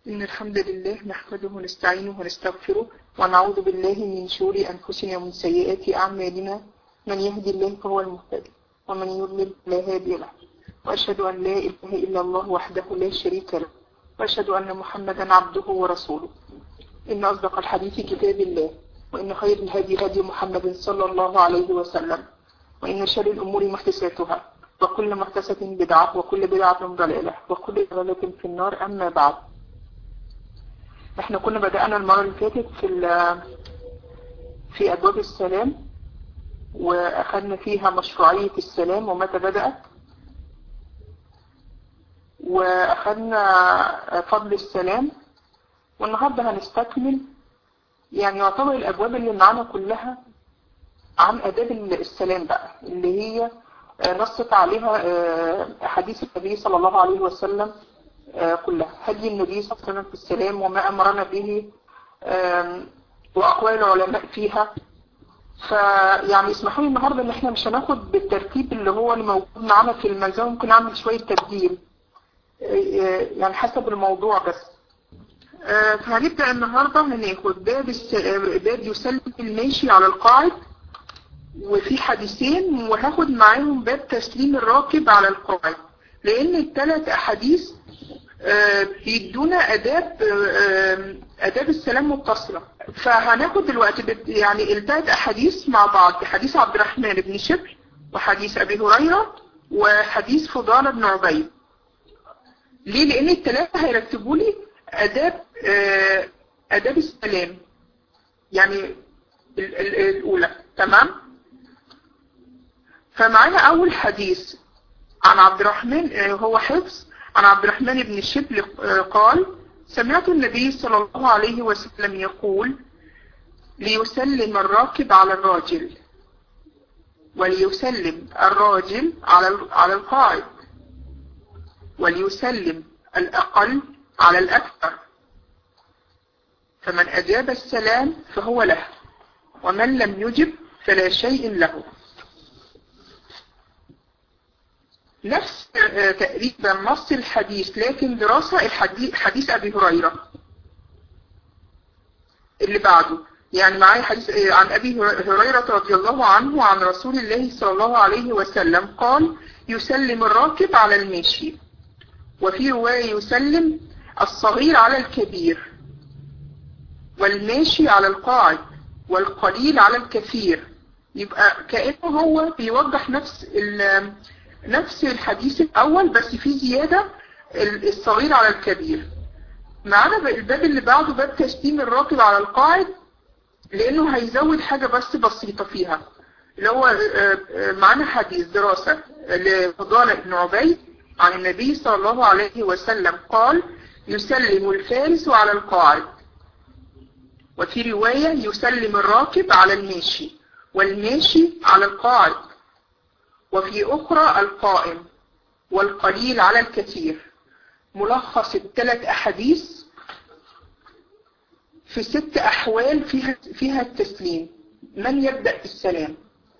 إن الحمد لله نحمده ونستعينه ونستغفره ونعوذ بالله من شرور أنفسنا ومن سيئات أعمالنا من يهدي الله فهو المهتدي ومن يضلل فلا هادي له وأشهد أن لا إله إلا الله وحده لا شريك له وأشهد أن محمدا عبده ورسوله إن أصدق الحديث كتاب الله وإن خير الهدي هدي محمد صلى الله عليه وسلم وإن شر الأمور محدثاتها وكل محدثة بدعة وكل بدعة ضلالة وكل ضلالة في النار أما بعد احنا كنا بدأنا المرة اللي فاتت في في أبواب السلام وأخذنا فيها مشروعية السلام ومتى بدأت وأخذنا فضل السلام والنهاردة هنستكمل يعني يعتبر الأبواب اللي معانا كلها عن أداب السلام بقى اللي هي نصت عليها أحاديث النبي صلى الله عليه وسلم كلها هدي النبي صلى الله عليه وسلم في السلام وما أمرنا به وأقوال العلماء فيها فيعني اسمحوا لي النهارده ان احنا مش هناخد بالترتيب اللي هو اللي موجود معانا في الملزمه ممكن اعمل شويه تبديل يعني حسب الموضوع بس فهنبدا النهارده هناخد باب باب يسلم الماشي على القاعد وفي حديثين وهاخد معاهم باب تسليم الراكب على القاعد لان الثلاث احاديث بيدونا اداب اداب السلام متصله فهناخد دلوقتي يعني الثلاث احاديث مع بعض حديث عبد الرحمن بن شبل وحديث ابي هريره وحديث فضاله بن عبيد ليه لان الثلاثه هيرتبوا لي اداب اداب السلام يعني الاولى تمام فمعانا اول حديث عن عبد الرحمن هو حفظ عن عبد الرحمن بن الشبل قال سمعت النبي صلى الله عليه وسلم يقول ليسلم الراكب على الراجل وليسلم الراجل على على القاعد وليسلم الأقل على الأكثر فمن أجاب السلام فهو له ومن لم يجب فلا شيء له نفس تقريبا نص الحديث لكن دراسة الحديث حديث أبي هريرة اللي بعده يعني معايا حديث عن أبي هريرة رضي الله عنه عن رسول الله صلى الله عليه وسلم قال يسلم الراكب على الماشي وفي رواية يسلم الصغير على الكبير والماشي على القاعد والقليل على الكثير يبقى كأنه هو بيوضح نفس نفس الحديث الأول بس في زيادة الصغير على الكبير معانا الباب اللي بعده باب تسليم الراكب على القاعد لأنه هيزود حاجة بس بسيطة فيها اللي هو معانا حديث دراسة لفضالة بن عبيد عن النبي صلى الله عليه وسلم قال يسلم الفارس على القاعد وفي رواية يسلم الراكب على الماشي والماشي على القاعد وفي أخرى القائم والقليل على الكثير ملخص الثلاث أحاديث في ست أحوال فيها, فيها التسليم من يبدأ بالسلام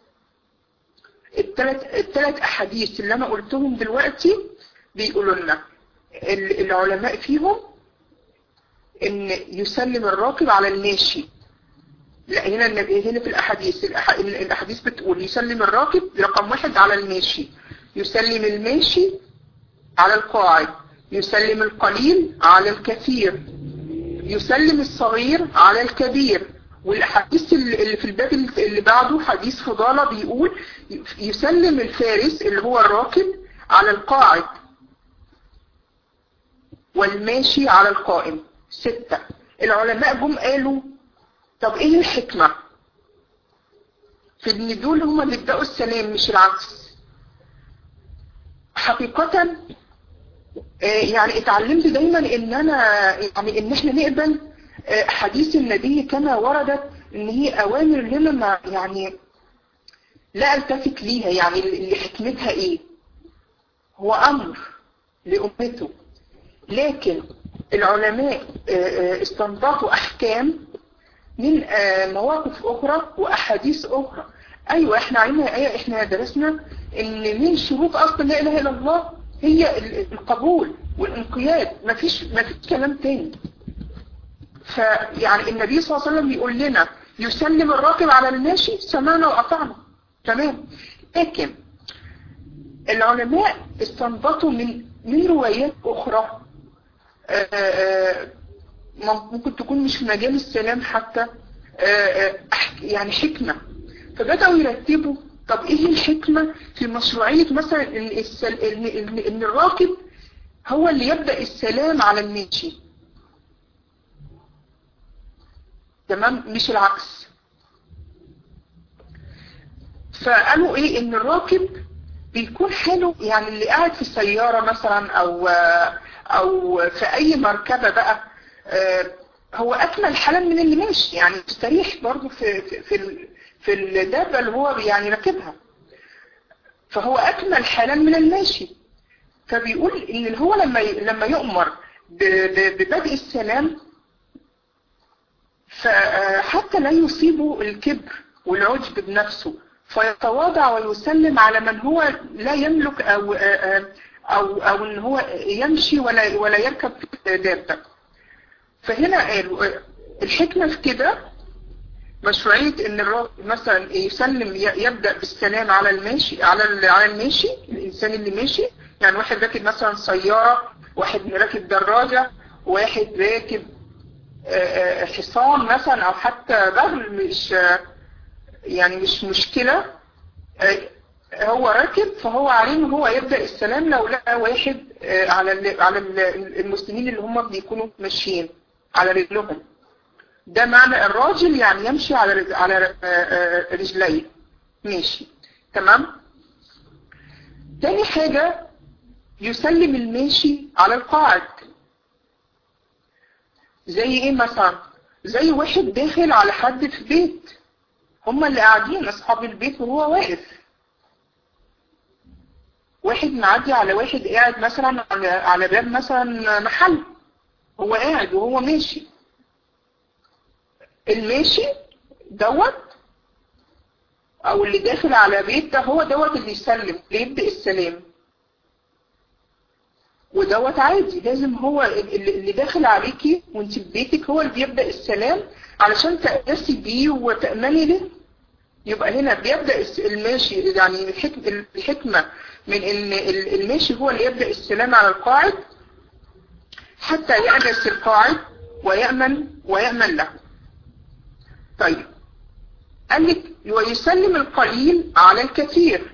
الثلاث الثلاث أحاديث اللي أنا قلتهم دلوقتي بيقولوا لنا العلماء فيهم إن يسلم الراكب على الماشي لا هنا هنا في الأحاديث الأحاديث بتقول يسلم الراكب رقم واحد على الماشي يسلم الماشي على القاعد يسلم القليل على الكثير يسلم الصغير على الكبير والحديث اللي في الباب اللي بعده حديث فضالة بيقول يسلم الفارس اللي هو الراكب على القاعد والماشي على القائم ستة العلماء جم قالوا طب ايه الحكمة في ان دول هما اللي يبدأوا السلام مش العكس حقيقة يعني اتعلمت دايما ان انا يعني ان احنا نقبل حديث النبي كما وردت ان هي اوامر لنا ما يعني لا التفت ليها يعني اللي حكمتها ايه هو امر لامته لكن العلماء استنبطوا احكام من مواقف اخرى واحاديث اخرى ايوه احنا عندنا ايه احنا درسنا ان من شروط اصلا لا اله الا الله هي القبول والانقياد مفيش مفيش كلام تاني فيعني النبي صلى الله عليه وسلم بيقول لنا يسلم الراكب على الماشي سمعنا وأطعنا تمام لكن العلماء استنبطوا من من روايات أخرى ممكن تكون مش في مجال السلام حتى يعني حكمة فبدأوا يرتبوا طب ايه الحكمة في مشروعية مثلا ان, السل... إن, إن, إن الراكب هو اللي يبدأ السلام على الماشي تمام مش العكس فقالوا ايه ان الراكب بيكون حلو يعني اللي قاعد في السيارة مثلا او او في اي مركبة بقى هو اكمل حالا من اللي ماشي يعني مستريح برضه في في في, في الدابة اللي هو يعني راكبها فهو اكمل حالا من الماشي فبيقول ان هو لما لما يؤمر ببدء السلام فحتى لا يصيبه الكبر والعجب بنفسه فيتواضع ويسلم على من هو لا يملك او او او ان هو يمشي ولا ولا يركب دابه فهنا الحكمه في كده مشروعيه ان الراجل مثلا يسلم يبدا بالسلام على الماشي على على الماشي الانسان اللي ماشي يعني واحد راكب مثلا سياره واحد راكب دراجه واحد راكب حصان مثلا او حتى بغل مش يعني مش مشكلة هو راكب فهو عليه ان هو يبدأ السلام لو لقى واحد على على المسلمين اللي هم بيكونوا ماشيين على رجلهم ده معنى الراجل يعني يمشي على على رجليه ماشي تمام تاني حاجة يسلم الماشي على القاعد زي ايه مثلا زي واحد داخل على حد في بيت هما اللي قاعدين اصحاب البيت وهو واقف واحد معدي على واحد قاعد مثلا على على باب مثلا محل هو قاعد وهو ماشي الماشي دوت او اللي داخل على بيت ده هو دوت اللي يسلم اللي يبدأ السلام ودوت عادي لازم هو اللي داخل عليكي وانت في بيتك هو اللي بيبدأ السلام علشان تأنسي بيه وتأمني له يبقى هنا بيبدأ الماشي يعني الحكمة من ان الماشي هو اللي يبدأ السلام على القاعد حتى يأنس القاعد ويأمن ويأمن له طيب قال لك ويسلم القليل على الكثير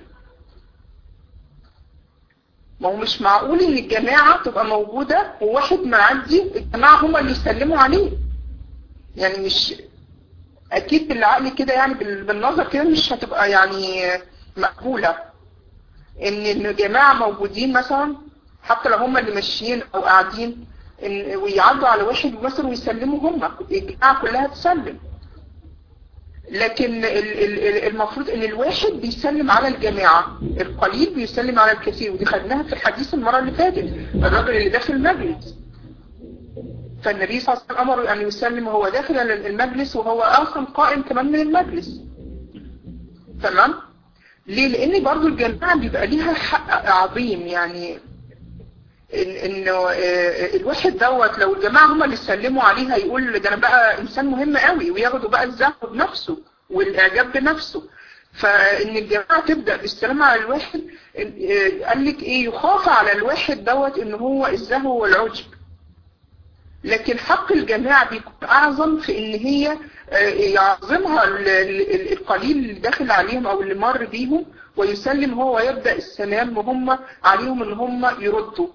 ما هو مش معقول ان الجماعة تبقى موجودة وواحد معدي الجماعة هم اللي يسلموا عليه يعني مش اكيد بالعقل كده يعني بالنظر كده مش هتبقى يعني مقبولة ان الجماعة موجودين مثلا حتى لو هم اللي ماشيين او قاعدين إن ويعدوا على واحد مثلا ويسلموا هم الجماعة كلها تسلم لكن المفروض ان الواحد بيسلم على الجماعة القليل بيسلم على الكثير ودي خدناها في الحديث المرة اللي فاتت الراجل اللي داخل المجلس فالنبي صلى الله عليه وسلم امره ان يسلم وهو داخل المجلس وهو اصلا قائم كمان من المجلس تمام ليه لان برضو الجماعة بيبقى ليها حق عظيم يعني إن انه الواحد دوت لو الجماعة هم اللي سلموا عليه هيقول ده انا بقى انسان مهم قوي وياخدوا بقى الزهو بنفسه والاعجاب بنفسه فان الجماعة تبدأ بالسلام على الواحد قال لك ايه يخاف على الواحد دوت ان هو الزهو والعجب لكن حق الجماعة بيكون اعظم في ان هي يعظمها القليل اللي داخل عليهم او اللي مر بيهم ويسلم هو ويبدأ السلام وهم عليهم ان هم يردوا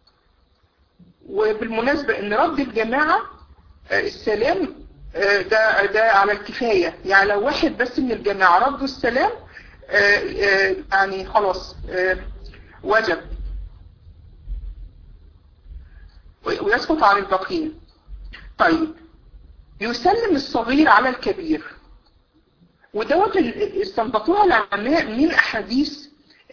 وبالمناسبة ان رد الجماعة السلام ده ده على الكفاية يعني لو واحد بس من الجماعة ردوا السلام يعني خلاص وجب ويسقط عن الباقين طيب يسلم الصغير على الكبير ودوت استنبطوها العلماء من احاديث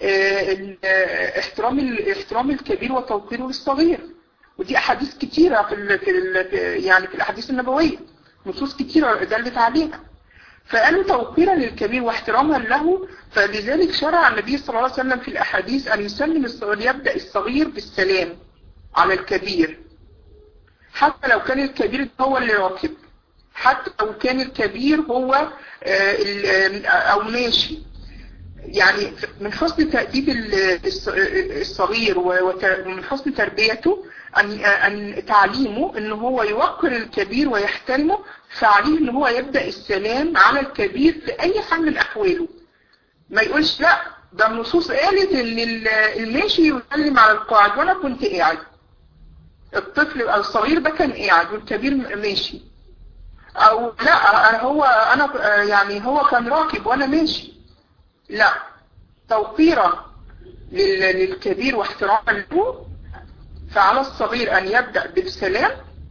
احترام احترام الكبير وتوقيره للصغير ودي احاديث كتيرة في ال في ال يعني في الاحاديث النبوية نصوص كتيرة دلت عليها فقالوا توقيرا للكبير واحتراما له فلذلك شرع النبي صلى الله عليه وسلم في الأحاديث أن يسلم الصغير يبدأ الصغير بالسلام على الكبير حتى لو كان الكبير هو اللي راكب حتى لو كان الكبير هو أو ماشي يعني من حسن تأديب الصغير ومن حسن تربيته أن أن تعليمه إن هو يوقر الكبير ويحترمه فعليه إن هو يبدأ السلام على الكبير في أي حال من أحواله ما يقولش لا ده النصوص قالت إن الماشي يسلم على القاعد وأنا كنت قاعد الطفل أو الصغير ده كان قاعد والكبير ماشي أو لا هو أنا يعني هو كان راكب وأنا ماشي لا توقيرا للكبير واحتراما له فعلى الصغير أن يبدأ بالسلام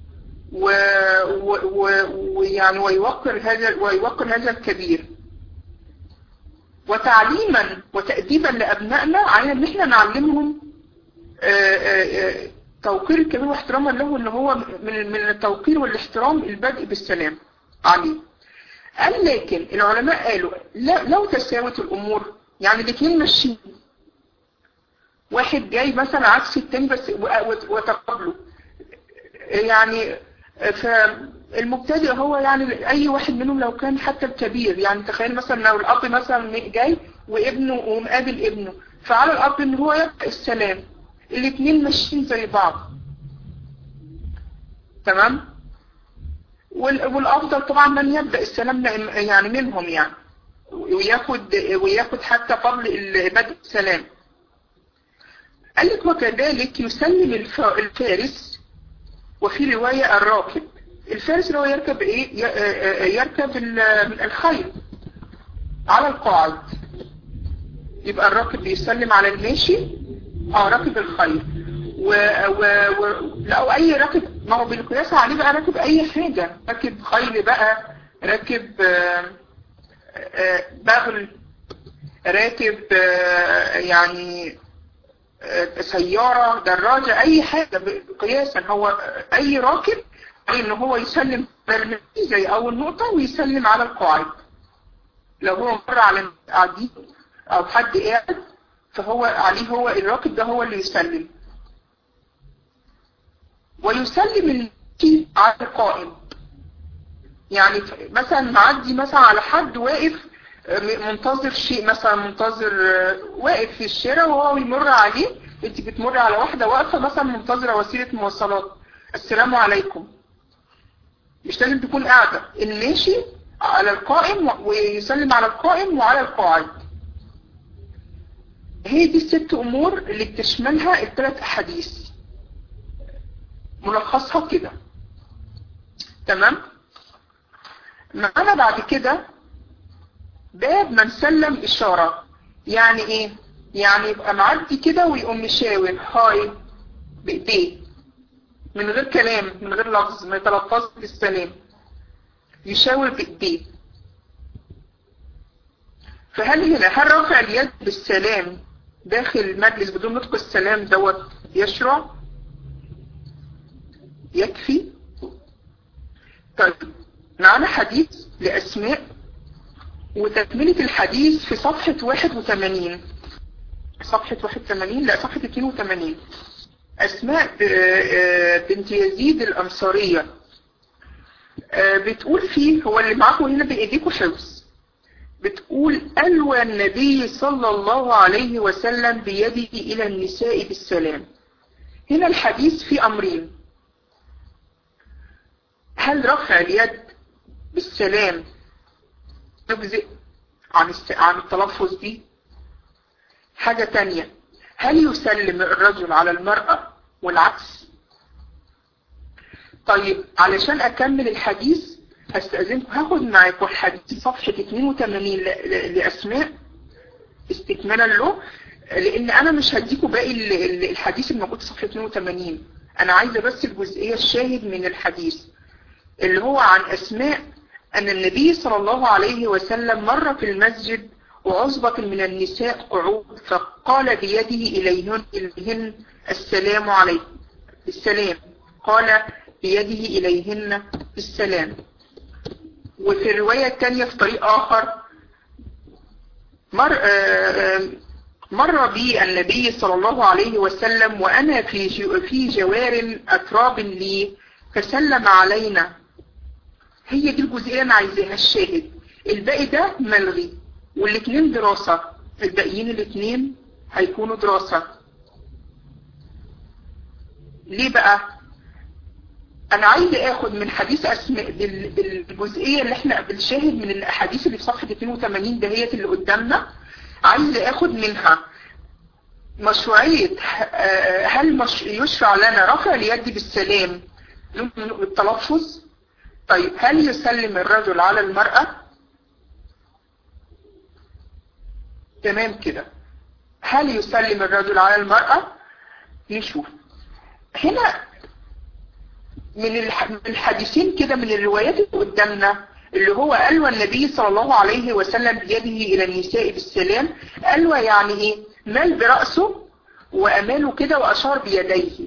ويعني ويوقر هذا ويوقر هذا الكبير وتعليما وتأديبا لأبنائنا على ان احنا نعلمهم توقير الكبير واحتراما له ان هو من من التوقير والاحترام البدء بالسلام عليه قال لكن العلماء قالوا لا لو تساوت الامور يعني الاثنين ماشيين واحد جاي مثلا عكس التاني بس وتقابله يعني فالمبتدئ هو يعني اي واحد منهم لو كان حتى الكبير يعني تخيل مثلا لو الاب مثلا جاي وابنه ومقابل ابنه فعلى الاب ان هو يبقى السلام الاثنين ماشيين زي بعض تمام والافضل طبعا من يبدا السلام يعني منهم يعني وياخد وياخد حتى فضل بدء السلام قال لك وكذلك يسلم الفارس وفي رواية الراكب الفارس اللي هو يركب ايه يركب الخيل على القاعد يبقى الراكب بيسلم على الماشي اه راكب الخيل و... و... و... لا اي راكب ما هو بالقياس عليه بقى راكب اي حاجة راكب خيل بقى راكب آآ آآ بغل راكب يعني سيارة دراجة اي حاجة قياسا هو اي راكب ان هو يسلم على زي اول نقطة ويسلم على القاعد لو هو مر على قاعدين او حد قاعد فهو عليه هو الراكب ده هو اللي يسلم ويسلم المشي على القائم يعني مثلا معدي مثلا على حد واقف منتظر شيء مثلا منتظر واقف في الشارع وهو يمر عليه انت بتمر على واحدة واقفة مثلا منتظرة وسيلة مواصلات السلام عليكم مش لازم تكون قاعدة الماشي على القائم ويسلم على القائم وعلى القاعد هي دي الست امور اللي بتشملها الثلاث احاديث ملخصها كده تمام معانا بعد كده باب من سلم اشارة يعني ايه يعني يبقى معدي كده ويقوم مشاور هاي بايديه من غير كلام من غير لفظ ما يتلفظ بالسلام يشاور بايديه فهل هنا هل رفع اليد بالسلام داخل المجلس بدون نطق السلام دوت يشرع يكفي طيب معنا حديث لأسماء وتكملة الحديث في صفحة 81 صفحة 81 لا صفحة 82 أسماء بنت يزيد الأنصارية بتقول فيه هو اللي معاكم هنا بإيديكم حفظ بتقول ألوى النبي صلى الله عليه وسلم بيده إلى النساء بالسلام هنا الحديث في أمرين هل رفع اليد بالسلام يجزئ عن عن التلفظ دي حاجة تانية هل يسلم الرجل على المرأة والعكس طيب علشان أكمل الحديث هستأذنكم هاخد معاكم الحديث صفحة 82 لأسماء استكمالا له لأن أنا مش هديكم باقي الحديث الموجود في صفحة 82 أنا عايزة بس الجزئية الشاهد من الحديث اللي هو عن أسماء أن النبي صلى الله عليه وسلم مر في المسجد وعصبة من النساء قعود فقال بيده إليهن, إليهن السلام عليكم السلام قال بيده إليهن السلام وفي الرواية الثانية في طريق آخر مر مر بي النبي صلى الله عليه وسلم وأنا في في جوار أتراب لي فسلم علينا هي دي الجزئية أنا عايزاها الشاهد الباقي ده ملغي والاثنين دراسة الباقيين الاثنين هيكونوا دراسة ليه بقى انا عايز اخد من حديث اسماء بالجزئية اللي احنا بالشاهد من الاحاديث اللي في صفحة 82 دهيت اللي قدامنا عايز اخد منها مشروعية هل مش يشرع لنا رفع اليد بالسلام بالتلفظ طيب هل يسلم الرجل على المرأة تمام كده هل يسلم الرجل على المرأة نشوف هنا من الحديثين كده من الروايات اللي قدامنا اللي هو قالوا النبي صلى الله عليه وسلم بيده إلى النساء بالسلام قالوا يعني ايه مال برأسه وأماله كده وأشار بيديه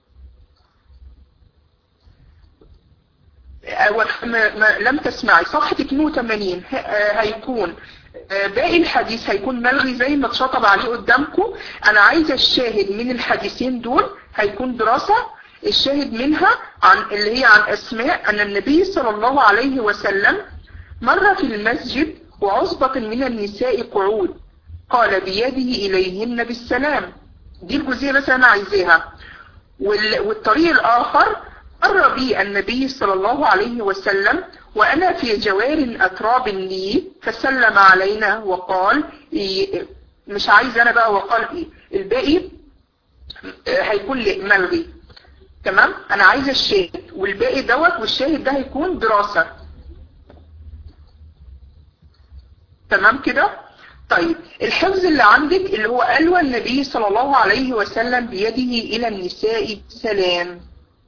لم تسمعي صفحة 82 هيكون باقي الحديث هيكون ملغي زي ما اتشطب عليه قدامكم انا عايزه الشاهد من الحديثين دول هيكون دراسة الشاهد منها عن اللي هي عن اسماء ان النبي صلى الله عليه وسلم مر في المسجد وعصبة من النساء قعود قال بيده اليهن بالسلام دي الجزئية بس انا عايزاها والطريق الاخر مر بي النبي صلى الله عليه وسلم وأنا في جوار أتراب لي فسلم علينا وقال إيه مش عايز أنا بقى وقال إيه الباقي هيكون ملغي تمام أنا عايز الشاهد والباقي دوت والشاهد ده هيكون دراسة تمام كده طيب الحفظ اللي عندك اللي هو ألوى النبي صلى الله عليه وسلم بيده إلى النساء سلام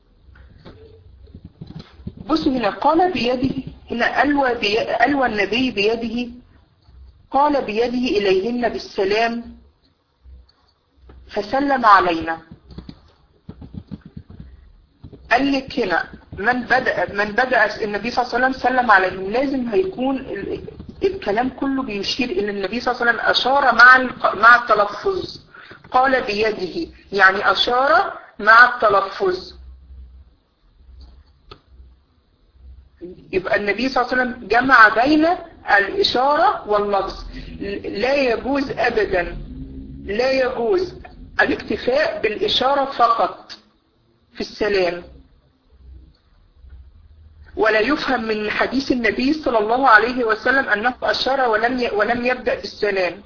بصوا هنا قال بيده هنا ألوى, بي... ألوى النبي بيده قال بيده إليهن بالسلام فسلم علينا قال لك هنا من بدأ من بدأ النبي صلى الله عليه وسلم سلم عليهم لازم هيكون ال... الكلام كله بيشير إلى النبي صلى الله عليه وسلم أشار مع ال... مع التلفظ قال بيده يعني أشار مع التلفظ يبقى النبي صلى الله عليه وسلم جمع بين الإشارة واللفظ لا يجوز أبدا لا يجوز الاكتفاء بالإشارة فقط في السلام ولا يفهم من حديث النبي صلى الله عليه وسلم أنه أشار ولم ولم يبدأ بالسلام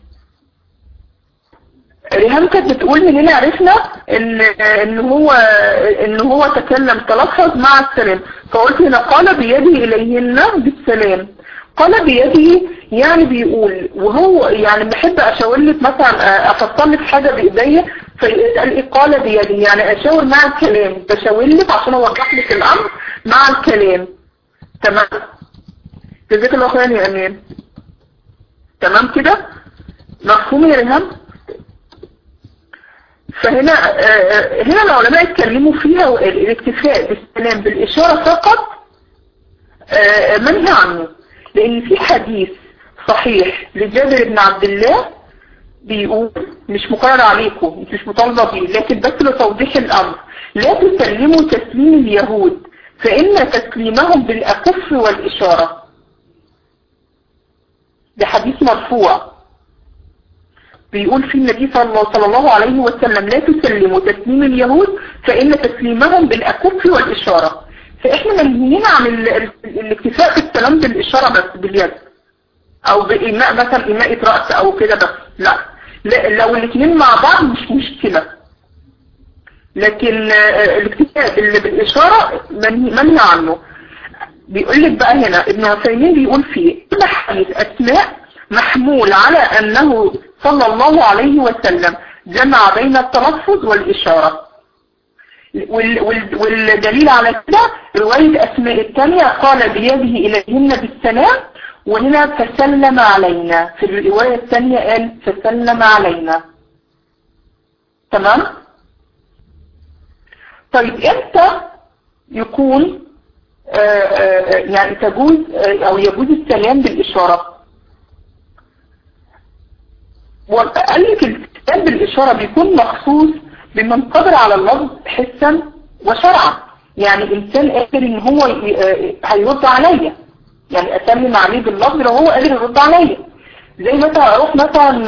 ريهام كانت بتقول من هنا عرفنا ان ان هو ان هو تكلم تلفظ مع السلام فقلت هنا قال بيده اليهن بالسلام قال بيده يعني بيقول وهو يعني بحب اشاور لك مثلا افصل لك حاجه بايديا فقال لي قال بيده يعني اشاور مع الكلام بشاور لك عشان اوضح لك الامر مع الكلام تمام جزاك الله خيرا يا امان تمام كده مفهوم يا ريهام فهنا هنا العلماء اتكلموا فيها الاكتفاء بالسلام بالإشارة فقط منهي عنه لأن في حديث صحيح لجابر بن عبد الله بيقول مش مقرر عليكم مش مطالبة بيه لكن بس لتوضيح الأمر لا تسلموا تسليم اليهود فإن تسليمهم بالأكف والإشارة ده حديث مرفوع بيقول في النبي صلى الله عليه وسلم لا تسلموا تسليم اليهود فإن تسليمهم بالأكف والإشارة فإحنا منهيين عن الاكتفاء بالسلام بالإشارة بس باليد أو بإيماء مثلا إيماء رأس أو كده بس لا, لا لو الاثنين مع بعض مش مشكلة لكن الاكتفاء بالإشارة منهي عنه بيقول لك بقى هنا ابن عثيمين بيقول فيه كل حديث أسماء محمول على أنه صلى الله عليه وسلم جمع بين التلفظ والإشارة والدليل على كده رواية أسماء الثانية قال بيده إليهن بالسلام وهنا فسلم علينا في الرواية الثانية قال فسلم علينا تمام طيب امتى يكون يعني تجوز او يجوز السلام بالاشارة وقال لك السلام بالاشارة بيكون مخصوص بمن قدر على اللفظ حسا وشرعا يعني الانسان قادر ان هو هيرد عليا يعني اسلم عليه باللفظ لو هو قادر يرد عليا زي مثلا اروح مثلا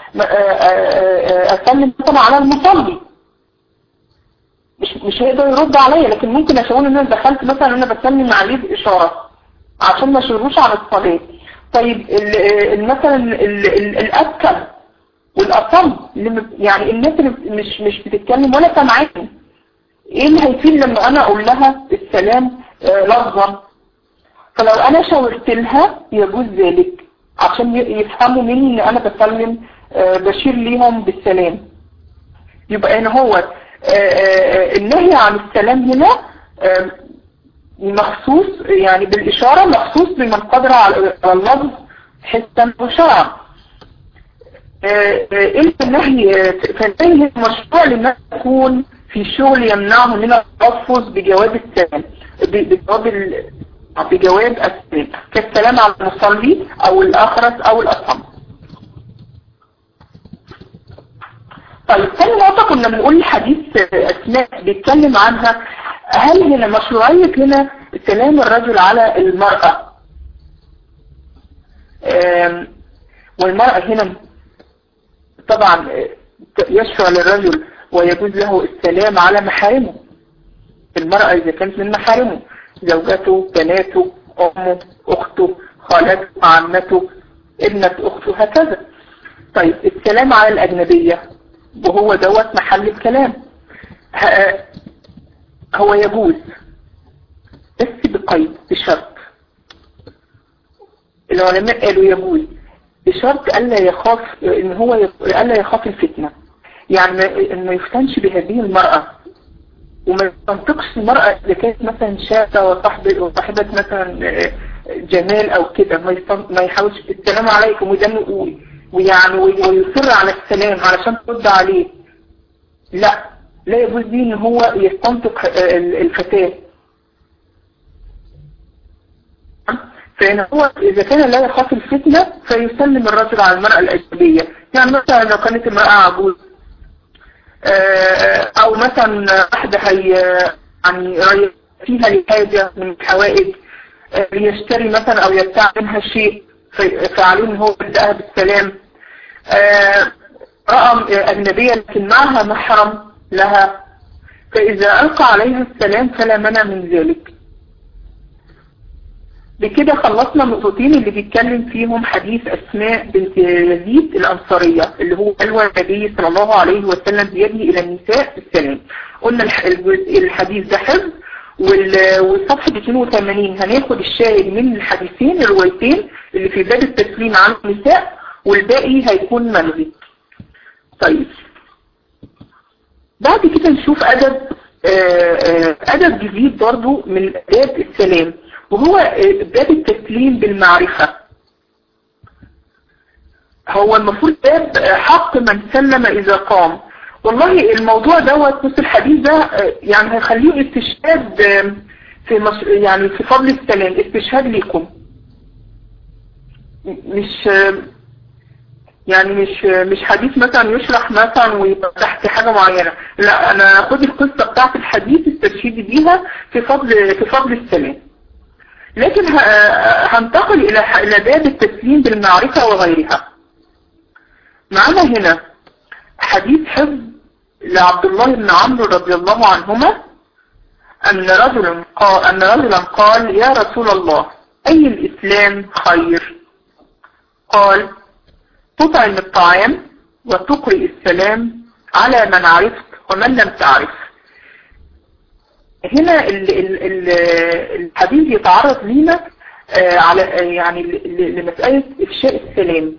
اسلم مثلا على المصلي مش مش هيقدر يرد عليا لكن ممكن اشاور ان انا دخلت مثلا انا بسلم عليه باشاره عشان ما اشغلوش عن الصلاه طيب ال مثلا الاسكن والاصم يعني الناس اللي مش مش بتتكلم ولا سامعاني ايه اللي هيفيد لما انا اقول لها السلام لفظا فلو انا شاورت لها يجوز ذلك عشان يفهموا مني ان انا بسلم بشير ليهم بالسلام يبقى هنا هو النهي عن السلام هنا مخصوص يعني بالإشارة مخصوص بمن قدر على اللفظ حسا وشرعا إلا النهي فالنهي مشروع لما يكون في شغل يمنعه من التلفظ بجواب السلام بجواب بجواب السلام كالسلام على المصلي أو الأخرس أو الأصم طيب ثاني نقطة كنا بنقول حديث أسماء بيتكلم عنها هل هنا مشروعية هنا سلام الرجل على المرأة والمرأة هنا طبعا يشرع للرجل ويجوز له السلام على محارمه المرأة إذا كانت من محارمه زوجته بناته أمه أخته خالته عمته ابنة أخته هكذا طيب السلام على الأجنبية وهو دوت محل الكلام هو يجوز بس بقيد بشرط العلماء قالوا يجوز بشرط ألا يخاف ان هو ألا يخاف الفتنة يعني انه يفتنش بهذه المرأة وما ينطقش المرأة إذا كانت مثلا شابة وصاحبة وصاحبة مثلا جمال أو كده ما يحاولش السلام عليكم وده ويعني ويصر على السلام علشان ترد عليه لا لا يجوز ليه ان هو يستنطق الفتاة فإن هو إذا كان لا يخاف الفتنة فيسلم الرجل على المرأة الأجنبية يعني مثلا لو كانت المرأة عجوز أو مثلا واحدة هي يعني فيها لحاجة من الحوائج يشتري مثلا أو يبتاع منها شيء فعليه ان هو بدأها بالسلام رأى أجنبية لكن معها محرم لها فإذا ألقى عليها السلام فلا منع من ذلك بكده خلصنا النقطتين اللي بيتكلم فيهم حديث أسماء بنت يزيد الأنصارية اللي هو قالوا النبي صلى الله عليه وسلم بيدي إلى النساء السلام قلنا الحديث ده حفظ والصفحة 82 هناخد الشاهد من الحديثين الروايتين اللي في باب التسليم عن النساء والباقي هيكون ملغي طيب بعد كده نشوف أدب أدب جديد برضو من آداب السلام وهو باب التسليم بالمعرفة هو المفروض باب حق من سلم إذا قام والله الموضوع دوت بص الحديث ده يعني هيخليه استشهاد في مش يعني في فضل السلام استشهاد ليكم مش يعني مش مش حديث مثلا يشرح مثلا ويبقى تحت حاجة معينة لا انا خد القصة بتاعت الحديث استشهدي بيها في فضل في فضل السلام لكن هنتقل الى الى باب التسليم بالمعرفة وغيرها معنا هنا حديث حفظ لعبد الله بن عمرو رضي الله عنهما أن رجلا قال, أن رجلا قال يا رسول الله أي الإسلام خير قال تطعم الطعام وتقرئ السلام على من عرفت ومن لم تعرف هنا ال ال ال الحديث يتعرض لنا على يعني لمسألة إفشاء السلام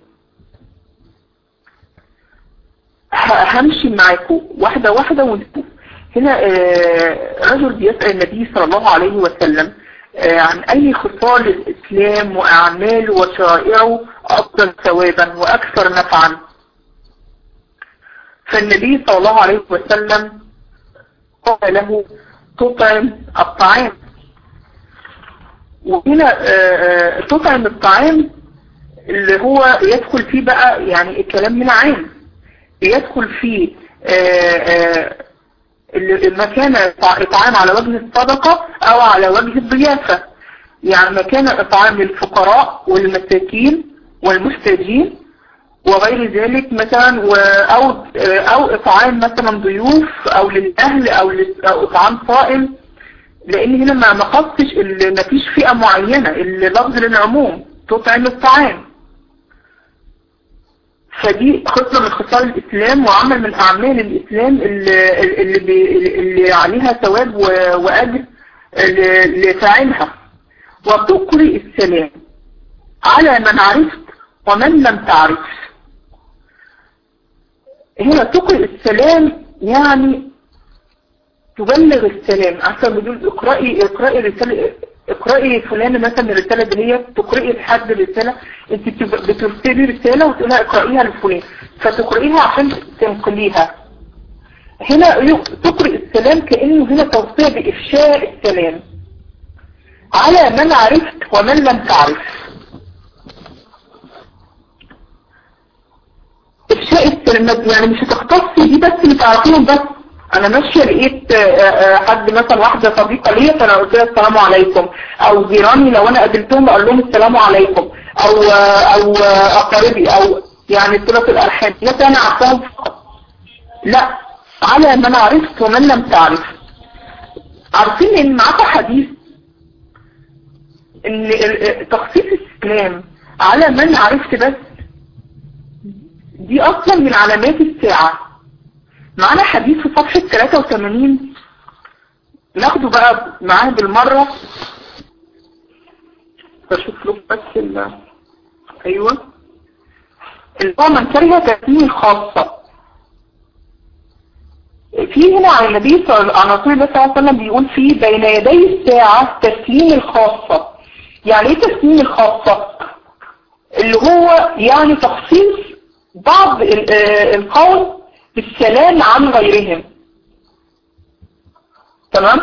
همشي معاكم واحدة واحدة ونشوف هنا رجل بيسأل النبي صلى الله عليه وسلم عن أي خصال الإسلام وأعماله وشرائعه أفضل ثوابا وأكثر نفعا فالنبي صلى الله عليه وسلم قال له تطعم الطعام وهنا تطعم الطعام اللي هو يدخل فيه بقى يعني الكلام من عام يدخل فيه ما كان إطعام على وجه الصدقة أو على وجه الضيافة يعني ما كان إطعام للفقراء والمساكين والمحتاجين وغير ذلك مثلا أو, أو إطعام مثلا ضيوف أو للأهل أو, أو إطعام صائم لأن هنا ما خصش ما فيش فئة معينة اللفظ للعموم تطعم الطعام فدي خصلة من خصال الإسلام وعمل من أعمال الإسلام اللي, اللي, بي اللي عليها ثواب وأجر لفاعلها وتقري السلام على من عرفت ومن لم تعرف هنا تقري السلام يعني تبلغ السلام عشان بدون اقرأي اقرأي رسالة اقرأي فلانة مثلا الرسالة دي هي تقرأي لحد الرسالة انت بترسلي رسالة وتقولها اقرأيها لفلان فتقرأيها عشان تنقليها هنا تقرأ السلام كأنه هنا توصية بإفشاء السلام على من عرفت ومن لم تعرف إفشاء السلام يعني مش هتختصي دي بس اللي تعرفيهم بس انا ماشيه لقيت حد مثلا واحده صديقه ليا فانا قلت لها السلام عليكم او جيراني لو انا قابلتهم اقول لهم السلام عليكم او او اقاربي او يعني صله الارحام ناس انا عارفاهم فقط لا على من عرفت ومن لم تعرف عارفين ان معاكم حديث ان تخصيص السلام على من عرفت بس دي اصلا من علامات الساعه معانا حديث في صفحة 83 ناخده بقى معاه بالمرة بشوف له بس ال ايوه اللي هو من كره تسمية خاصة في هنا عن النبي صلى الله عليه وسلم بيقول فيه بين يدي الساعة تسليم الخاصة يعني ايه تسليم الخاصة اللي هو يعني تخصيص بعض القول بالسلام عن غيرهم تمام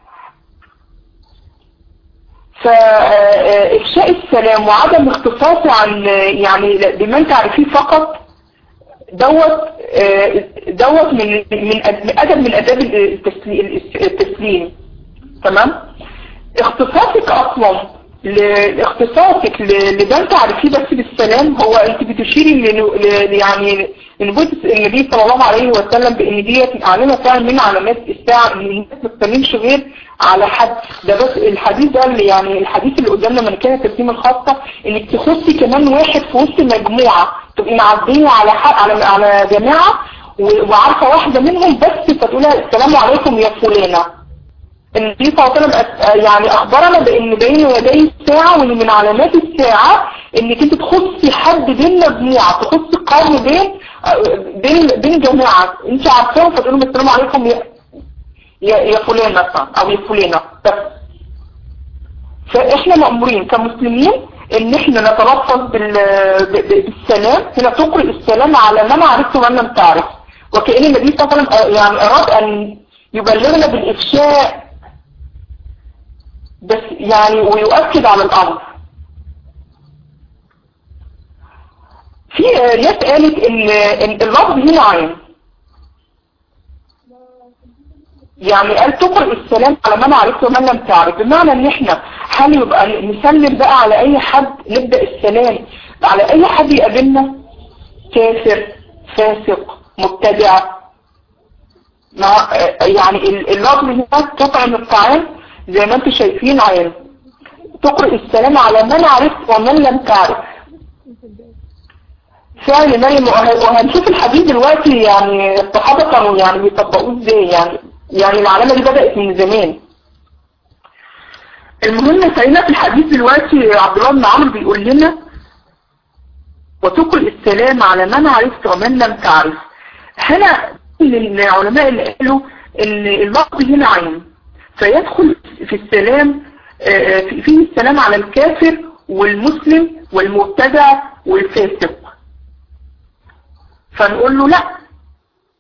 فإفشاء السلام وعدم اختصاصه عن يعني بمن تعرفيه فقط دوت دوت من من أدب من أداب التسليم تمام اختصاصك أصلا لاختصاصك لمن تعرفيه بس بالسلام هو انت بتشيري يعني لنبوة النبي صلى الله عليه وسلم بان ديت علامة فعلا من علامات الساعة ان الناس ما تسلمش غير على حد ده بس الحديث ده اللي يعني الحديث اللي قدامنا من كان التسليم الخاصة انك تخصي كمان واحد في وسط مجموعة تبقي معدية على حق على على جماعة وعارفة واحدة منهم بس فتقولها السلام عليكم يا فلانة النبي صلى الله عليه وسلم يعني اخبرنا بان بين يدي الساعة وان من علامات الساعة انك انت تخصي حد بين مجموعة تخصي قوم بين بين بين جماعة انت عارفاهم فتقول لهم السلام عليكم يا يا, يا فلان مثلا او يا فلانة بس فاحنا مأمورين كمسلمين ان احنا نتلفظ بالسلام هنا تقرئ السلام على من عرفت ومن لم تعرف وكأن النبي صلى الله عليه وسلم يعني اراد ان يبلغنا بالافشاء بس يعني ويؤكد على الامر في ناس قالت ان اللفظ هنا عين يعني قال تقرأ السلام على من عرفت ومن لم تعرف بمعنى ان احنا هل يبقى نسلم بقى على اي حد نبدأ السلام على اي حد يقابلنا كافر فاسق مبتدع مع يعني اللفظ هنا تطعم الطعام زي ما انتم شايفين عين تقرأ السلام على من عرفت ومن لم تعرف فعل مريم وهنشوف الحديث دلوقتي يعني الصحابة كانوا يعني بيطبقوه ازاي يعني يعني العلامة دي بدأت من زمان المهم سيدنا في الحديث دلوقتي عبد الله بن عمرو بيقول لنا وتقل السلام على من عرفت ومن لم تعرف هنا العلماء اللي قالوا ان اللفظ هنا عين فيدخل في السلام فيه السلام على الكافر والمسلم والمبتدع والفاسق فنقول له لا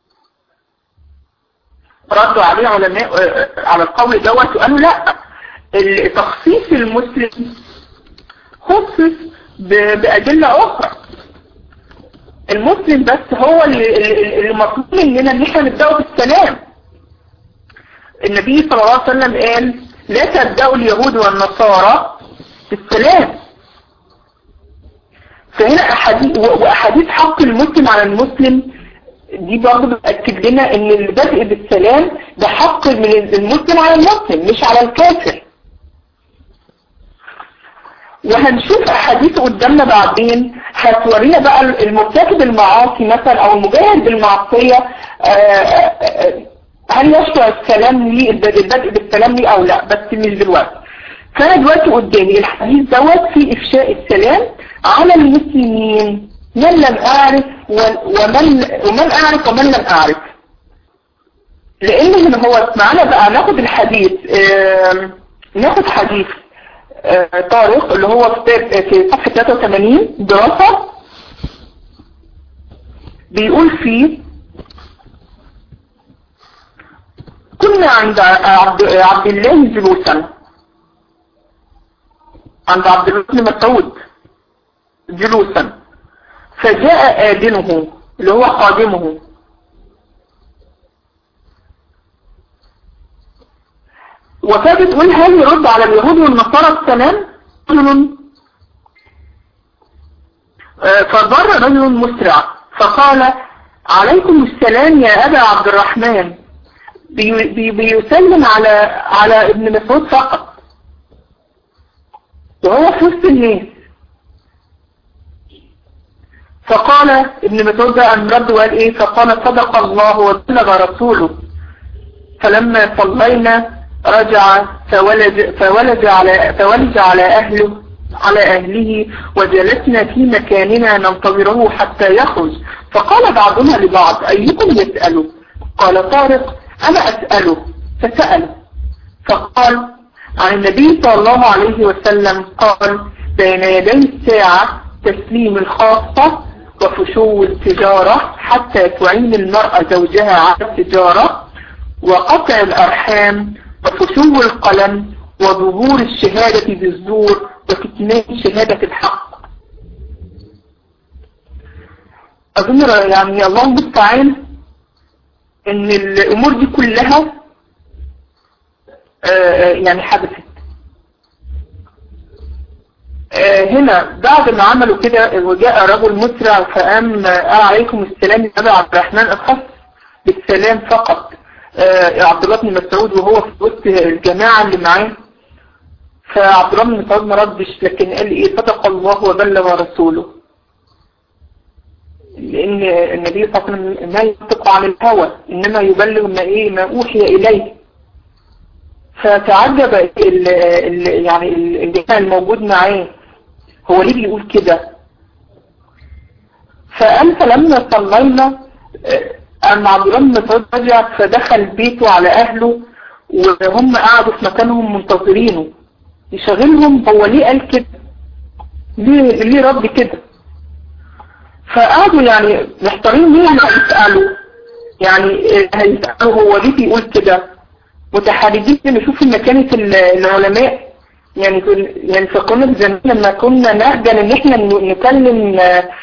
ردوا عليه علماء على القول دوت وقالوا لا تخصيص المسلم خصص بأدلة أخرى المسلم بس هو اللي مطلوب مننا ان احنا نبدأه بالسلام النبي صلى الله عليه وسلم قال لا تبدأوا اليهود والنصارى بالسلام فهنا أحاديث وأحاديث حق المسلم على المسلم دي برضه بتأكد لنا ان البدء بالسلام ده حق من المسلم على المسلم مش على الكافر وهنشوف احاديث قدامنا بعدين هتورينا بقى المرتكب المعاصي مثلا او المجاهد بالمعصية هل يشرع السلام لي البدء بالسلام لي او لا بس مش دلوقتي فانا دلوقتي قدامي الحديث دوت في افشاء السلام على المسلمين من لم اعرف ومن ومن اعرف ومن لم اعرف لان هنا هو معانا بقى ناخد الحديث ناخد حديث طارق اللي هو في صفحة 83 دراسة بيقول فيه كنا عند عبد, عبد الله جلوسا عند عبد الله بن مسعود جلوسا فجاء آذنه اللي هو خادمه وكانت بتقول هل يرد على اليهود والنصارى السلام رجل فضر رجل مسرع فقال عليكم السلام يا أبا عبد الرحمن بي بي بيسلم على على ابن مسعود فقط وهو في وسط الناس فقال ابن مسعود بقى ان رد وقال ايه فقال صدق الله وبلغ رسوله فلما صلينا رجع فولج, فولج على فولج على اهله على اهله وجلسنا في مكاننا ننتظره حتى يخرج فقال بعضنا لبعض ايكم يسأله قال طارق انا اسأله فسأله فقال عن النبي صلى الله عليه وسلم قال بين يدي الساعة تسليم الخاصة وفشو التجارة حتى تعين المرأة زوجها على التجارة وقطع الأرحام وفشو القلم وظهور الشهادة بالزور وكتمان شهادة الحق أظن يعني الله المستعان إن الأمور دي كلها يعني حدثت هنا بعد ما عملوا كده وجاء رجل مسرع فقام قال عليكم السلام يا أبا عبد الرحمن الخاص بالسلام فقط عبد الله بن مسعود وهو في وسط الجماعة اللي معاه فعبد الله بن مسعود ما ردش لكن قال ايه صدق الله وبلغ رسوله لان النبي صلى الله عليه وسلم ما ينطق عن الهوى انما يبلغ ما ايه ما اوحي اليه فتعجب ال ال يعني الجماعة الموجود معاه هو ليه بيقول كده فقال فلما صلينا أما عبد الله بن مسعود رجع فدخل بيته على أهله وهم قعدوا في مكانهم منتظرينه يشغلهم هو ليه قال كده ليه, ليه رد كده فقعدوا يعني محتارين مين اللي هيسألوا يعني هيسألوا هو ليه بيقول كده متحرجين نشوف مكانة العلماء يعني يعني فكنا زمان لما كنا نهجن ان احنا نكلم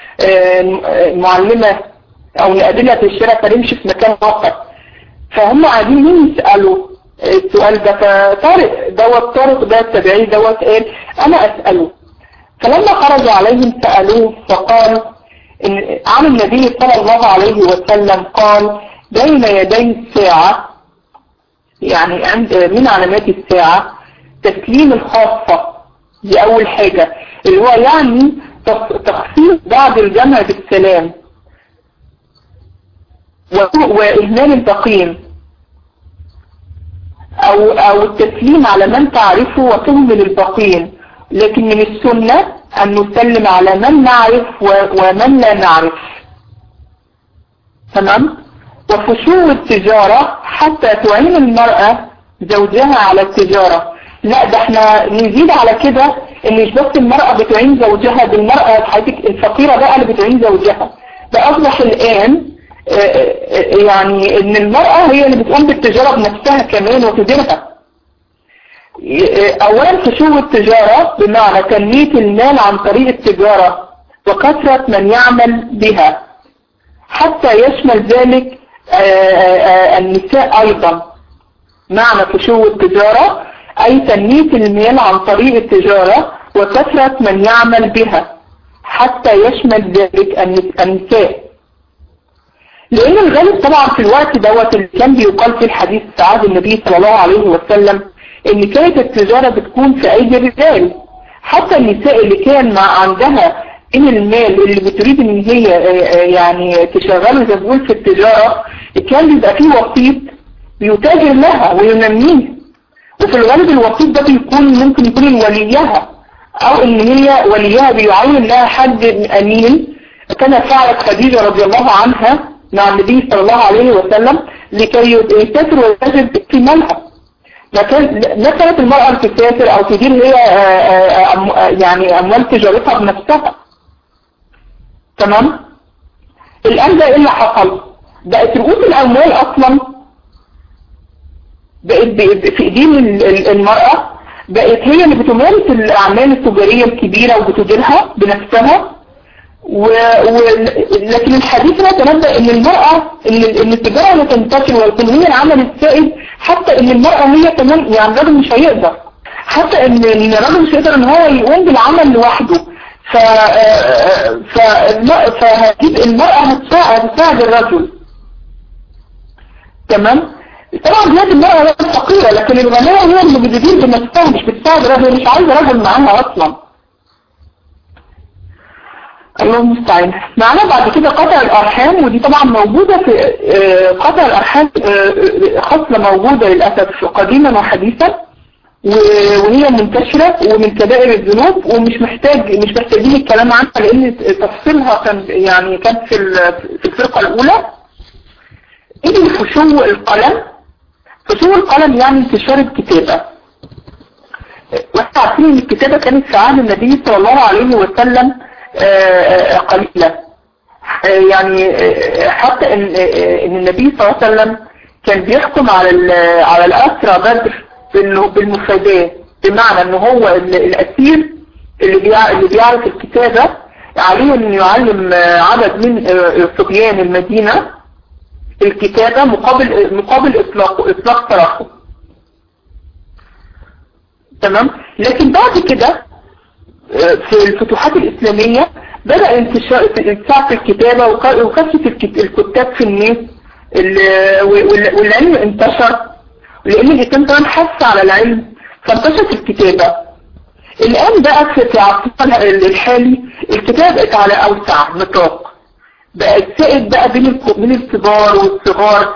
معلمة او نقابلها في الشارع فنمشي في مكان اخر فهم قاعدين مين يسألوا السؤال ده فطارق دوت طارق ده التبعي دوت قال انا اسأله فلما خرج عليهم سألوه فقال إن عن النبي صلى الله عليه وسلم قال بين يدي الساعة يعني عند من علامات الساعة تسليم الخاصة دي أول حاجة اللي هو يعني تخصيص بعد الجمع بالسلام وإهمال البقين أو, أو التسليم على من تعرفه وتهمل البقين لكن من السنة أن نسلم على من نعرف ومن لا نعرف تمام وفشو التجارة حتى تعين المرأة زوجها على التجارة لا ده احنا نزيد على كده ان مش بس المرأة بتعين زوجها دي المرأة حياتك الفقيرة بقى اللي بتعين زوجها ده اصبح الان يعني ان المرأة هي اللي بتقوم بالتجارة بنفسها كمان وتديرها اولا فشو التجارة بمعنى تنمية المال عن طريق التجارة وكثرة من يعمل بها حتى يشمل ذلك النساء ايضا معنى فشو التجارة اي تنمية المال عن طريق التجارة وكثرة من يعمل بها حتى يشمل ذلك النساء لان الغالب طبعا في الوقت دوت اللي كان بيقال في الحديث سعاد النبي صلى الله عليه وسلم ان كانت التجارة بتكون في ايدي الرجال حتى النساء اللي كان مع عندها ان المال اللي بتريد ان هي يعني تشغله زي بقول في التجارة كان بيبقى فيه وسيط بيتاجر لها وينميه وفي الغالب الوسيط ده بيكون ممكن يكون وليها او ان هي وليها بيعين لها حد امين كما فعلت خديجة رضي الله عنها مع النبي صلى الله عليه وسلم لكي يسافر ويتاجر في مالها ما كانت المرأة تسافر او تدير هي يعني اموال تجارتها بنفسها تمام الان ده ايه اللي حصل بقت رؤوس الاموال اصلا بقت في ايدين المرأة بقت هي اللي بتمارس الاعمال التجارية الكبيرة وبتديرها بنفسها و... و... لكن الحديث لا تنبأ ان المرأة ان, إن التجارة لا تنتشر ويكون هي العمل السائد حتى ان المرأة هي كمان يعني الراجل مش هيقدر حتى ان ان الراجل مش هيقدر ان هو يقوم بالعمل لوحده ف ف فهتجيب المرأة هتساعد هتساعد الرجل تمام طبعا بلاد المرأة لا فقيرة لكن الغنية هي اللي بتدير بنفسها مش بتساعد رجل مش عايزة رجل معاها اصلا الله المستعان معنا بعد كده قطع الارحام ودي طبعا موجودة في قطع الارحام خصلة موجودة للأسف قديما وحديثا وهي منتشرة ومن كبائر الذنوب ومش محتاج مش محتاجين الكلام عنها لان تفصيلها كان يعني كان في في الفرقة الاولى ايه فشو القلم فشو القلم يعني انتشار الكتابة واحنا عارفين ان الكتابة كانت في عهد النبي صلى الله عليه وسلم قليلة يعني حتى ان ان النبي صلى الله عليه وسلم كان بيحكم على على الاسرى بدر بالمفادات بمعنى ان هو الاسير اللي اللي بيعرف الكتابة عليه ان يعلم عدد من صبيان المدينة الكتابة مقابل مقابل اطلاق اطلاق سراحه تمام لكن بعد كده في الفتوحات الإسلامية بدأ انتشار انتشار في الكتابة وكثرة الكتاب في الناس والعلم انتشر لأن الإسلام كمان حث على العلم فانتشرت الكتابة الآن بقى في عصرنا الحالي الكتابة بقت على أوسع نطاق بقت سائد بقى بين بين الكبار والصغار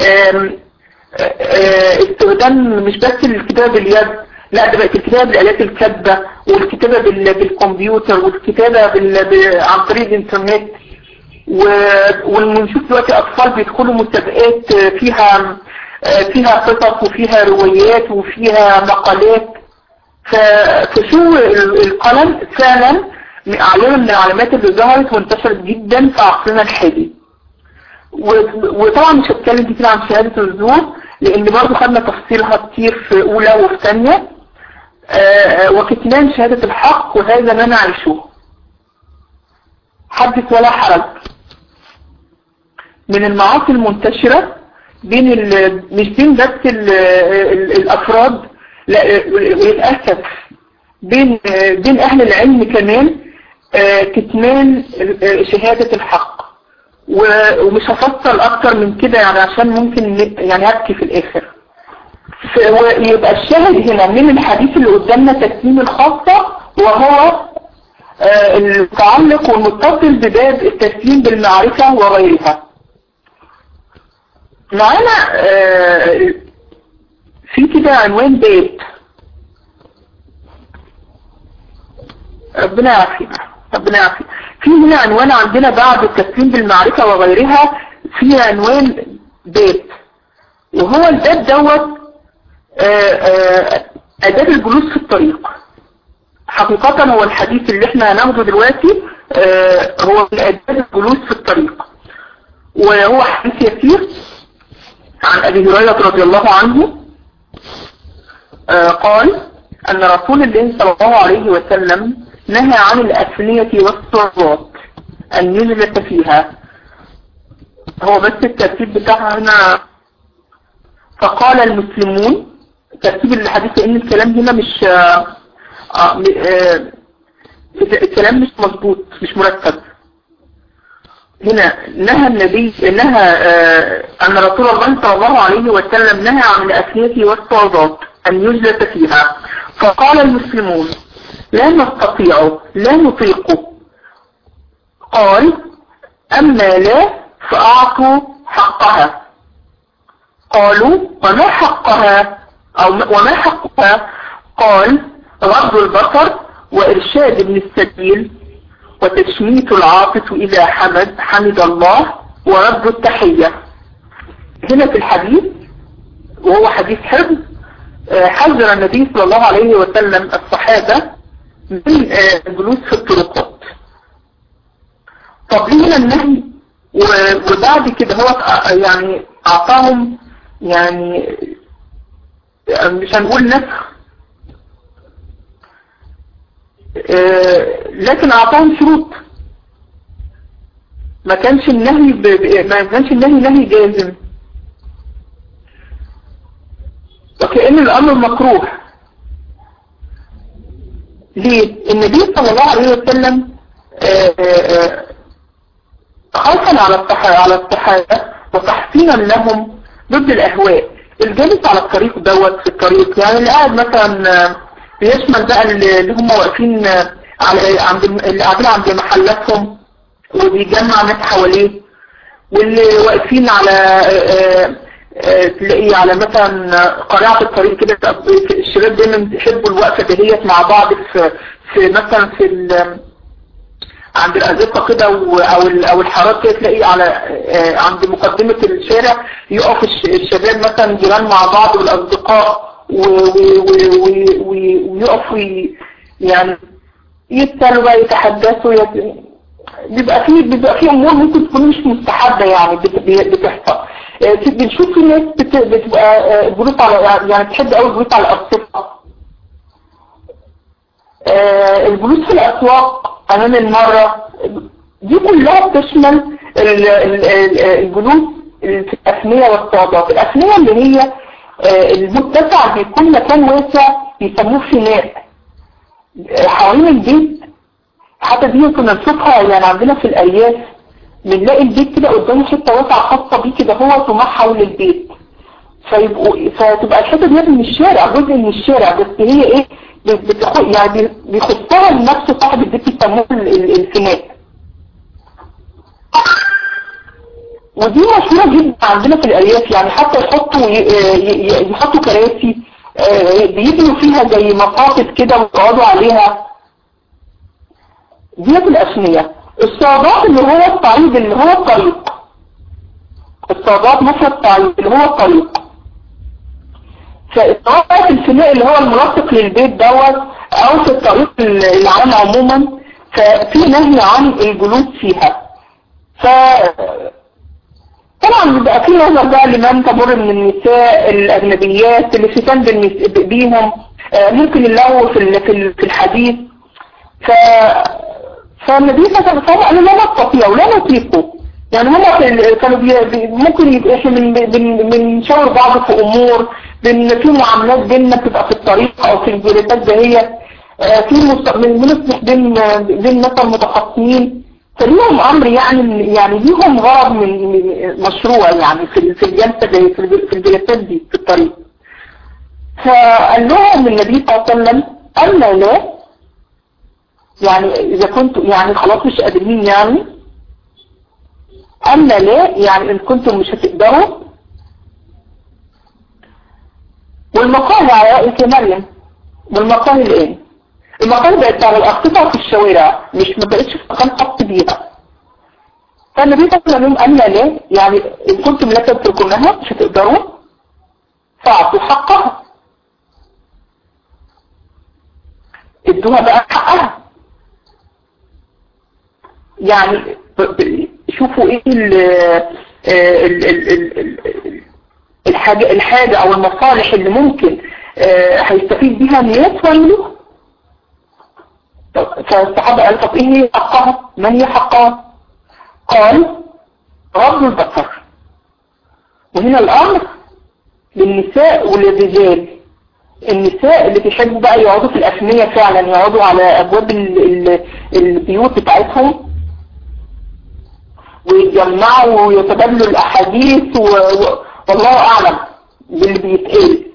استخدام مش بس الكتابة باليد لا ده بقت الكتابة بالآلات الكاتبة والكتابة بالكمبيوتر والكتابة بال... عن طريق الانترنت ونشوف دلوقتي أطفال بيدخلوا مسابقات فيها فيها قصص وفيها روايات وفيها مقالات فشو القلم فعلا علامة من العلامات اللي ظهرت وانتشرت جدا في عصرنا الحالي وطبعا مش هتكلم كتير عن شهادة الزور لان برضه خدنا تفصيلها كتير في اولى وفي ثانيه وكتمان شهادة الحق وهذا ما نعيشه حدث ولا حرج من المعاصي المنتشرة بين ال... مش بين بس ال... ال... الافراد لا للأسف بين بين اهل العلم كمان كتمان شهادة الحق ومش هفصل اكتر من كده يعني عشان ممكن يعني هبكي في الاخر ويبقى الشاهد هنا من الحديث اللي قدامنا تسليم الخاصة وهو المتعلق والمتصل بباب التسليم بالمعرفة وغيرها معانا في كده عنوان باب ربنا يعافيك ربنا يعافيك في هنا عنوان عندنا بعد التسليم بالمعرفة وغيرها في عنوان باب وهو الباب دوت أداة الجلوس في الطريق حقيقة هو الحديث اللي احنا هناخده دلوقتي هو من أداة الجلوس في الطريق وهو حديث يسير عن أبي هريرة رضي الله عنه آه قال أن رسول الله صلى الله عليه وسلم نهى عن الأفنية والصعوبات أن يجلس فيها هو بس الترتيب بتاعها هنا فقال المسلمون ترتيب الحديث لأن الكلام هنا مش آه آه آه الكلام مش مظبوط مش مرتب هنا نهى النبي نهى آه أن رسول الله صلى الله عليه وسلم نهى عن الأفنية والصعوبات أن يجلس فيها فقال المسلمون لا نستطيع لا نطيق قال أما لا فأعطوا حقها قالوا وما حقها أو وما حقها قال غض البصر وإرشاد ابن السبيل وتشميت العاطف إذا حمد حمد الله ورد التحية هنا في الحديث وهو حديث حفظ حذر النبي صلى الله عليه وسلم الصحابة من الجلوس في الطرقات طب ليه النهي وبعد كده هو يعني اعطاهم يعني مش هنقول نسخ لكن اعطاهم شروط ما كانش النهي ب... ما كانش النهي نهي جازم وكأن الامر مكروه ليه النبي صلى الله عليه وسلم خوفا على الصحابة على الصحابة وتحسينا لهم ضد الاهواء الجالس على الطريق دوت في الطريق يعني اللي قاعد مثلا بيشمل بقى اللي هم واقفين على عند اللي قاعدين عند محلاتهم وبيجمع ناس حواليه واللي واقفين على تلاقيه على مثلا قناعة الطريق كده الشباب دايما بيحبوا الوقفة دهيت مع بعض في في مثلا في عند الأزقة كده او او الحارات كده تلاقيه على عند مقدمة الشارع يقف الشباب مثلا جيران مع بعض والاصدقاء ويقفوا يعني يتسالوا بقى يتحدثوا بيبقى فيه بيبقى فيه امور ممكن تكون مش مستحبة يعني بتحصل بنشوف في ناس بتبقى جلوس على يعني تحب قوي الجلوس على الارصفه الجلوس في الاسواق امام المرة دي كلها بتشمل الجلوس في الافنية والصعدات الافنية اللي هي المتسع بيكون مكان واسع يسموه فناء حوالين البيت حتى دي كنا نشوفها يعني عندنا في الارياف بنلاقي البيت كده قدامه حته واسعه خاصه بيه كده هو وما حول البيت فيبقوا فتبقى الحته دي من الشارع جزء من الشارع بس هي ايه بتخ... يعني بيخصها لنفس صاحب البيت يسموه الفناء ودي مشهورة جدا عندنا في الأرياف يعني حتى يحطوا يحطوا كراسي بيبنوا فيها زي مقاصد كده ويقعدوا عليها ديت الأسمية الصعدات اللي هو الصعيد اللي هو الطريق الصعدات مفرد الصعيد اللي هو الطريق فالطريق الفناء اللي هو المرافق للبيت دوت او في الطريق العام عموما ففي نهي عن الجلوس فيها ف طبعا بيبقى في نظر بقى لمن تمر من النساء الاجنبيات اللي فتن بيهم ممكن اللغو في في الحديث ف فالنبي صلى الله عليه وسلم قال لا نستطيع ولا نطيقه يعني هما كانوا بي ممكن يبقى احنا من بنشاور بعض في امور بن في معاملات بيننا بتبقى في الطريق او في الجلسات دهيت في بنصلح بين بين مثلا متخاصمين فليهم امر يعني يعني ليهم غرض من مشروع يعني في في الجلسه دي في الجلسات دي في الطريق فقال لهم النبي صلى الله عليه وسلم اما لا يعني اذا كنتوا يعني خلاص مش قادرين يعني اما لا يعني ان كنتم مش هتقدروا والمقاهي على رأيك يا مريم والمقاهي الان المقاهي بقت على الاقطبة في الشوارع مش ما بقتش في مكان خاص بيها فالنبي صلى الله عليه وسلم اما لا يعني ان كنتم لا تتركونها مش هتقدروا فاعطوا حقها ادوها بقى حقها يعني شوفوا ايه ال ال ال ال الحاجة, الحاجة او المصالح اللي ممكن آه، هيستفيد بيها الناس ويعملوها فالصحابة قال طب ايه هي حقها من هي حقها قال رد البصر وهنا الامر للنساء وللرجال النساء اللي بيحبوا بقى يقعدوا في الأفنية فعلا يقعدوا على أبواب ال ال البيوت بتاعتهم ويتجمعوا ويتبادلوا الأحاديث و... و... والله أعلم باللي بيتقال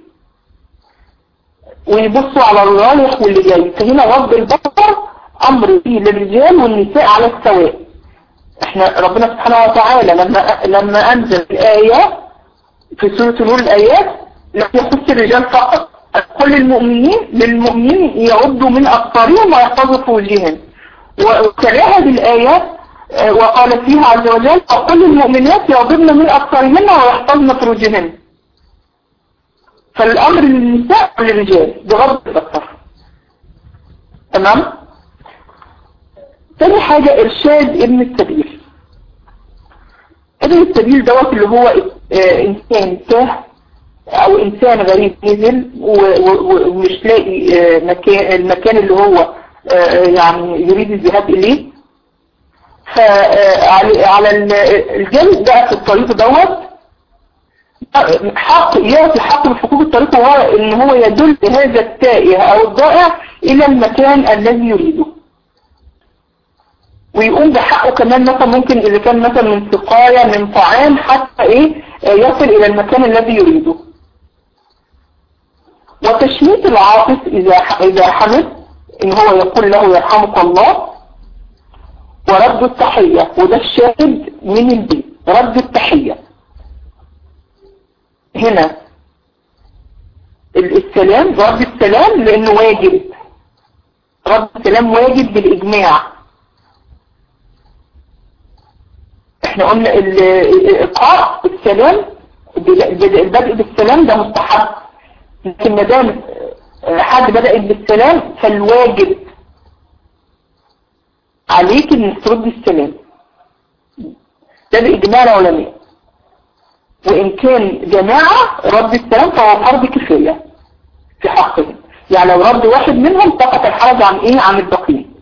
ويبصوا على الرايح واللي جاي فهنا رد البصر أمر فيه للرجال والنساء على السواء احنا ربنا سبحانه وتعالى لما لما أنزل الآية في سورة نور الآيات لا يخص الرجال فقط كل المؤمنين للمؤمنين يعدوا من أبصارهم ويحفظوا فروجهم وكذلك الآيات وقال فيها عز وجل وكل المؤمنات يعضبن من أبصارهن ويحفظن فروجهن فالأمر للنساء وللرجال بغض البصر تمام تاني حاجة إرشاد ابن السبيل ابن السبيل دوت اللي هو إنسان تاه او انسان غريب نزل ومش لاقي مكان المكان اللي هو يعني يريد الذهاب اليه فعلى الجانب بقى في الطريق دوت حق يعطي حق من حقوق الطريق وهو ان هو يدل هذا التائه او الضائع الى المكان الذي يريده ويقوم بحقه كمان مثلا ممكن اذا كان مثلا من سقاية من طعام حتى ايه يصل الى المكان الذي يريده وتشميت العاطف إذا إذا حمد إن هو يقول له يرحمك الله ورد التحية وده الشاهد من البيت رد التحية هنا السلام رد السلام لأنه واجب رد السلام واجب بالإجماع احنا قلنا الإقاء السلام البدء بالسلام ده مستحب لكن ما دام حد بدأ بالسلام فالواجب عليك انك ترد السلام ده بإجماع العلماء وإن كان جماعة رد السلام فهو فرض كفاية في حقهم يعني لو رد واحد منهم سقط الحرج عن ايه عن الباقيين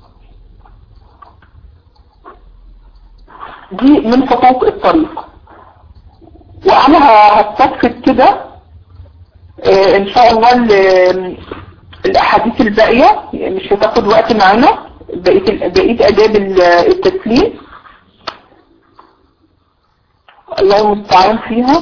دي من حقوق الطريق وانا هستفد كده اه ان شاء الله الاحاديث الباقية مش هتاخد وقت معانا بقية, بقية اداب التسليم الله المستعان فيها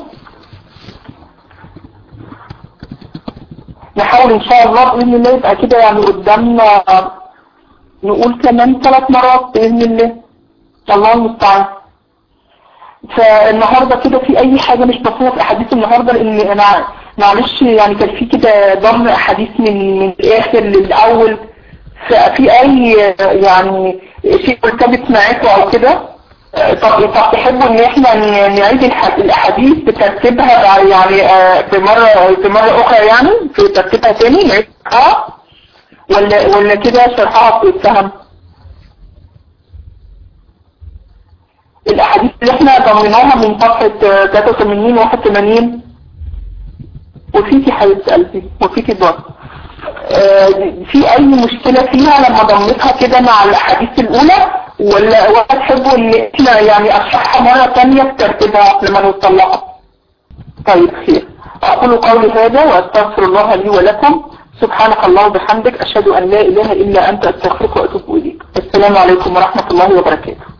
نحاول ان شاء الله باذن الله يبقى كده يعني قدامنا نقول كمان ثلاث مرات باذن الله الله المستعان فالنهاردة كده في اي حاجة مش مفهومة في احاديث النهاردة لان انا معلش يعني كان في كده ضم احاديث من من الاخر للاول ففي اي يعني شيء مرتبط معاكم او كده طب طب تحبوا ان احنا نعيد الاحاديث بترتيبها يعني في مرة في مرة اخرى يعني في ترتيبها تاني نعيدها ولا ولا كده شرحها بتتهم الاحاديث اللي احنا ضمناها من صفحة 83 81 وفيكي حبيبة قلبي وفيكي برضه في اي مشكلة فيها لما ضمتها كده مع الاحاديث الاولى ولا ولا تحبوا ان احنا يعني اشرحها مرة تانية بترتيبها لما نوصل لها طيب خير اقول قولي هذا واستغفر الله لي ولكم سبحانك الله وبحمدك اشهد ان لا اله الا انت استغفرك واتوب اليك السلام عليكم ورحمة الله وبركاته